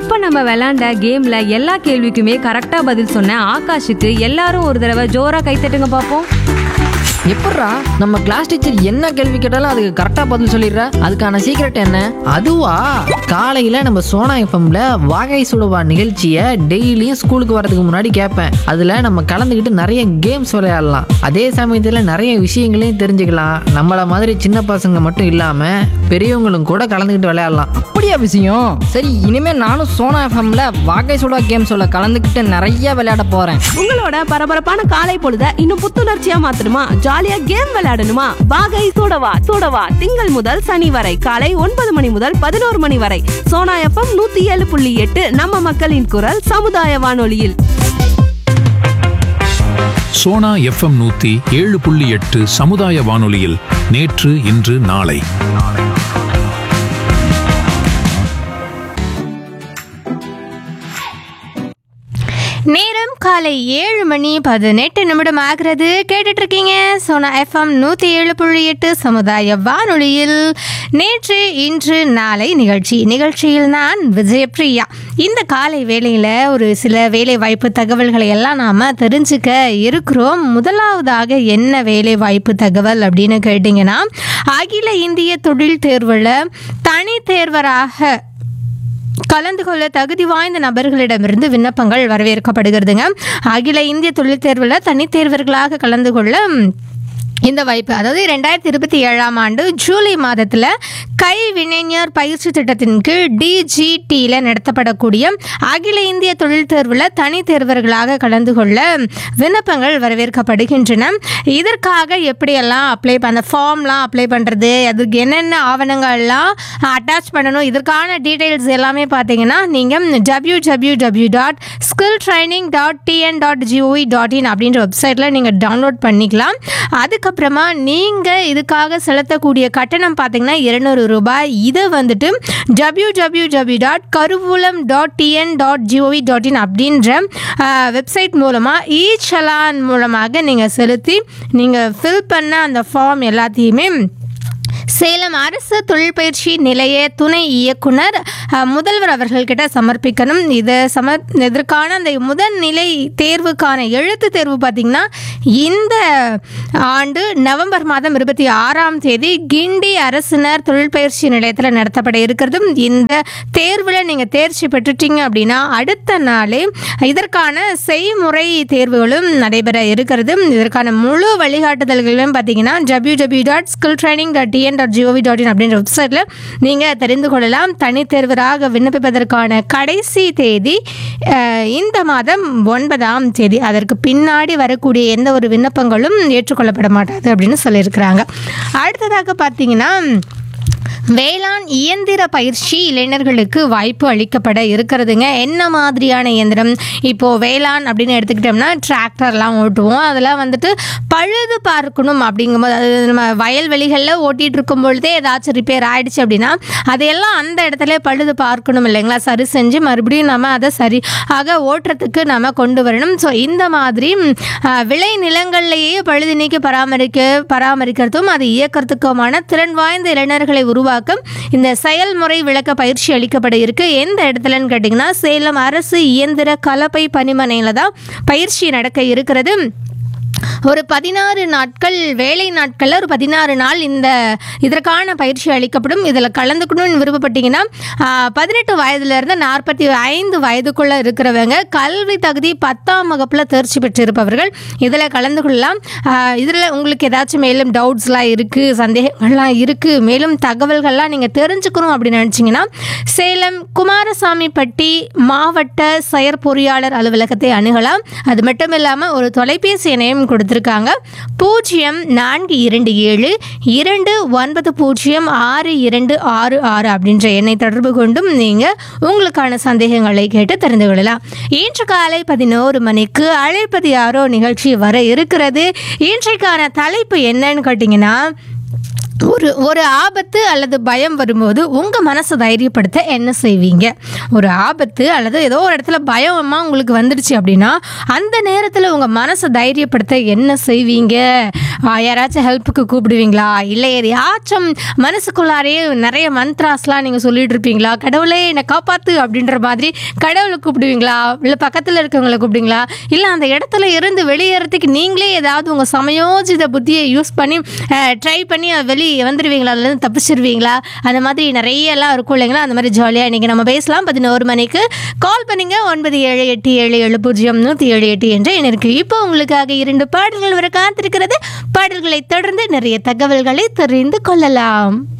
இப்ப நம்ம விளையாண்ட கேம்ல எல்லா கேள்விக்குமே கரெக்டா பதில் சொன்ன ஆகாஷுக்கு எல்லாரும் ஒரு தடவை ஜோரா கைத்தட்டுங்க பாப்போம் எப்பட்றா நம்ம கிளாஸ் டீச்சர் என்ன கேள்வி கேட்டாலும் அதுக்கு கரெக்டா பதில் சொல்லிடுற அதுக்கான சீக்ரெட் என்ன அதுவா காலையில நம்ம சோனா எஃப்எம்ல வாகை சுடுவா நிகழ்ச்சியை டெய்லியும் ஸ்கூலுக்கு வரதுக்கு முன்னாடி கேட்பேன் அதுல நம்ம கலந்துக்கிட்டு நிறைய கேம்ஸ் விளையாடலாம் அதே சமயத்துல நிறைய விஷயங்களையும் தெரிஞ்சுக்கலாம் நம்மள மாதிரி சின்ன பசங்க மட்டும் இல்லாம பெரியவங்களும் கூட கலந்துக்கிட்டு விளையாடலாம் அப்படியா விஷயம் சரி இனிமே நானும் சோனா எஃப்எம்ல வாகை சுடா கேம்ஸோட கலந்துக்கிட்டு நிறைய விளையாட போறேன் உங்களோட பரபரப்பான காலை பொழுத இன்னும் புத்துணர்ச்சியா மாத்தணுமா ஜாலியா கேம் விளையாடணுமா வாகை சூடவா சூடவா திங்கள் முதல் சனி வரை காலை ஒன்பது மணி முதல் பதினோரு மணி வரை சோனா எஃப்எம் நூத்தி ஏழு புள்ளி எட்டு நம்ம மக்களின் குரல் சமுதாய வானொலியில் சோனா எஃப்எம் நூத்தி ஏழு புள்ளி எட்டு சமுதாய வானொலியில் நேற்று இன்று நாளை நேரம் காலை ஏழு மணி பதினெட்டு நிமிடம் ஆகிறது கேட்டுட்டு இருக்கீங்க சோனா எஃப்எம் நூற்றி ஏழு புள்ளி எட்டு சமுதாய வானொலியில் நேற்று இன்று நாளை நிகழ்ச்சி நிகழ்ச்சியில் நான் விஜயபிரியா இந்த காலை வேளையில் ஒரு சில வேலை வாய்ப்பு தகவல்களை எல்லாம் நாம் தெரிஞ்சுக்க இருக்கிறோம் முதலாவதாக என்ன வேலை வாய்ப்பு தகவல் அப்படின்னு கேட்டிங்கன்னா அகில இந்திய தொழில் தேர்வில் தனி தேர்வராக கலந்து கொள்ள தகுதி வாய்ந்த நபர்களிடமிருந்து விண்ணப்பங்கள் வரவேற்கப்படுகிறதுங்க அகில இந்திய தொழில் தேர்வில் தனித் தேர்வர்களாக கலந்து கொள்ள ம், இந்த வாய்ப்பு அதாவது ரெண்டாயிரத்தி இருபத்தி ஏழாம் ஆண்டு ஜூலை மாதத்தில் கை வினைஞர் பயிற்சி திட்டத்தின் கீழ் டிஜிடியில் நடத்தப்படக்கூடிய அகில இந்திய தொழில் தேர்வில் தனி தேர்வர்களாக கலந்து கொள்ள விண்ணப்பங்கள் வரவேற்கப்படுகின்றன இதற்காக எப்படியெல்லாம் அப்ளை பண்ண ஃபார்ம்லாம் அப்ளை பண்ணுறது அதுக்கு என்னென்ன ஆவணங்கள்லாம் அட்டாச் பண்ணணும் இதற்கான டீட்டெயில்ஸ் எல்லாமே பார்த்தீங்கன்னா நீங்கள் W W W dot skill training dot TN dot GOV dot in அப்படின்ற வெப்சைட்டில் நீங்கள் டவுன்லோட் பண்ணிக்கலாம் அதுக்கப்புறமா நீங்கள் இதுக்காக செலுத்தக்கூடிய கட்டணம் பார்த்தீங்கன்னா இருநூறு ரூபாய் இதை வந்துட்டு டபிள்யூ டபிள்யூ டபிள்யூ டாட் கருவூலம் dot TN dot GOV dot in அப்படின்ற வெப்சைட் மூலமாக இ சலான் மூலமாக நீங்கள் செலுத்தி நீங்கள் ஃபில் பண்ண அந்த ஃபார்ம் எல்லாத்தையுமே சேலம் அரசு தொழிற்பயிற்சி நிலைய துணை இயக்குனர் அஹ், முதல்வர் அவர்கள்கிட்ட சமர்ப்பிக்கணும் இது சமர் இதற்கான அந்த முதல்நிலை தேர்வுக்கான எழுத்து தேர்வு பார்த்திங்கன்னா இந்த ஆண்டு நவம்பர் மாதம் இருபத்தி ஆறாம் தேதி கிண்டி அரசினர் தொழிற்பயிற்சி நிலையத்தில் நடத்தப்பட இருக்கிறது இந்த தேர்வில் நீங்கள் தேர்ச்சி பெற்றுட்டீங்க அப்படின்னா அடுத்த நாளே இதற்கான செய்முறை தேர்வுகளும் நடைபெற இருக்கிறது இதற்கான முழு வழிகாட்டுதல்களும் பார்த்தீங்கன்னா W W dot skill training dot TN dot GOV dot in அப்படின்ற வெப்சைட்டில் நீங்கள் தெரிந்து கொள்ளலாம் தனித்தேர்வராக விண்ணப்பிப்பதற்கான கடைசி தேதி அஹ், இந்த மாதம் ஒன்பதாம் தேதி அதற்கு பின்னாடி வரக்கூடிய எந்த ஒரு விண்ணப்பங்களும் ஏற்றுக்கொள்ளப்பட மாட்டாது அப்படின்னு சொல்லியிருக்கிறாங்க அடுத்ததாக பார்த்தீங்கன்னா வேளாண் இயந்திர பயிற்சி இளைஞர்களுக்கு வாய்ப்பு அளிக்கப்பட இருக்கிறதுங்க என்ன மாதிரியான இயந்திரம் இப்போது வேளாண் அப்படின்னு எடுத்துக்கிட்டோம்னா டிராக்டர்லாம் ஓட்டுவோம் அதெல்லாம் வந்துட்டு பழுது பார்க்கணும் அப்படிங்கும்போது அது நம்ம வயல்வெளிகளில் ஓட்டிகிட்டு இருக்கும் பொழுதே ஏதாச்சும் ரிப்பேர் ஆயிடுச்சு அப்படின்னா அதையெல்லாம் அந்த இடத்துல பழுது பார்க்கணும் இல்லைங்களா சரி செஞ்சு மறுபடியும் நம்ம அதை சரி ஆக ஓட்டுறதுக்கு நம்ம கொண்டு வரணும் ஸோ இந்த மாதிரி ம், ஆ, விளை நிலங்கள்லேயே பழுது நீக்கி பராமரிக்க பராமரிக்கிறதும் அதை இயக்கிறதுக்குமான திறன் வாய்ந்த இளைஞர்களை உருவாக்க இந்த செயல்முறை விளக்க பயிற்சி அளிக்கப்பட இருக்கு எந்த இடத்துலன்னு கேட்டிங்கன்னா சேலம் அரசு இயந்திர கலப்பை பணிமனையில் தான் பயிற்சி நடக்க இருக்கிறது ஒரு பதினாறு நாட்கள் வேலை நாட்களில் ஒரு பதினாறு நாள் இந்த இதற்கான பயிற்சி அளிக்கப்படும் இதில் கலந்துக்கணும்னு விருப்பப்பட்டீங்கன்னா ஆஹ், பதினெட்டு வயதுலேருந்து நாற்பத்தி ஐந்து வயதுக்குள்ளே இருக்கிறவங்க கல்வி தகுதி பத்தாம் வகுப்பில் தேர்ச்சி பெற்றிருப்பவர்கள் இதில் கலந்து கொள்ளலாம் இதில் உங்களுக்கு ஏதாச்சும் மேலும் டவுட்ஸ்லாம் இருக்குது சந்தேகங்கள்லாம் இருக்குது மேலும் தகவல்கள்லாம் நீங்கள் தெரிஞ்சுக்கணும் அப்படின்னு நினச்சிங்கன்னா சேலம் குமாரசாமிப்பட்டி மாவட்ட செயற்பொறியாளர் அலுவலகத்தை அணுகலாம் அது மட்டும் இல்லாமல் ஒரு தொலைபேசி எண்ணையும் கொடுத்துருக்காங்க பூஜ்ஜியம் நான்கு இரண்டு ஏழு இரண்டு ஒன்பது பூஜ்ஜியம் ஆறு இரண்டு ஆறு ஆறு அப்படின்ற எண்ணை தொடர்பு கொண்டும் நீங்கள் உங்களுக்கான சந்தேகங்களை கேட்டு தெரிந்து கொள்ளலாம் இன்று காலை பதினோரு மணிக்கு அழைப்பது யாரோ நிகழ்ச்சி வர இருக்கிறது இன்றைக்கான தலைப்பு என்னன்னு கேட்டிங்கன்னா ஒரு ஒரு ஆபத்து அல்லது பயம் வரும்போது உங்கள் மனசை தைரியப்படுத்த என்ன செய்வீங்க ஒரு ஆபத்து அல்லது ஏதோ ஒரு இடத்துல பயமா உங்களுக்கு வந்துடுச்சு அப்படின்னா அந்த நேரத்தில் உங்கள் மனசை தைரியப்படுத்த என்ன செய்வீங்க ஆ, யாராச்சும் ஹெல்ப்புக்கு கூப்பிடுவீங்களா இல்லை எதையாச்சும் மனசுக்குள்ளாரையே நிறைய மந்த்ராஸ்லாம் நீங்கள் சொல்லிட்டு இருப்பீங்களா கடவுளே என்னை காப்பாத்து அப்படின்ற மாதிரி கடவுளை கூப்பிடுவீங்களா இல்லை பக்கத்தில் இருக்கவங்களை கூப்பிடுவீங்களா இல்லை அந்த இடத்துல இருந்து வெளியேறதுக்கு நீங்களே ஏதாவது உங்கள் சமயோஜித புத்தியை யூஸ் பண்ணி ட்ரை பண்ணி அது வெளியே வந்துடுவீங்களா அதுலேருந்து தப்பிச்சிருவீங்களா அந்த மாதிரி நிறைய எல்லாம் இருக்கும் இல்லைங்களா அந்த மாதிரி ஜாலியாக இன்றைக்கி நம்ம பேசலாம் பதினோரு மணிக்கு கால் பண்ணுங்க ஒன்பது ஏழு எட்டு ஏழு ஏழு பூஜ்ஜியம் நூற்றி ஏழு எட்டு என்று எனக்கு இப்போ உங்களுக்காக இரண்டு பாடல்கள் வர காத்திருக்கிறது பாடல்களை தொடர்ந்து நிறைய தகவல்களை தெரிந்து கொள்ளலாம்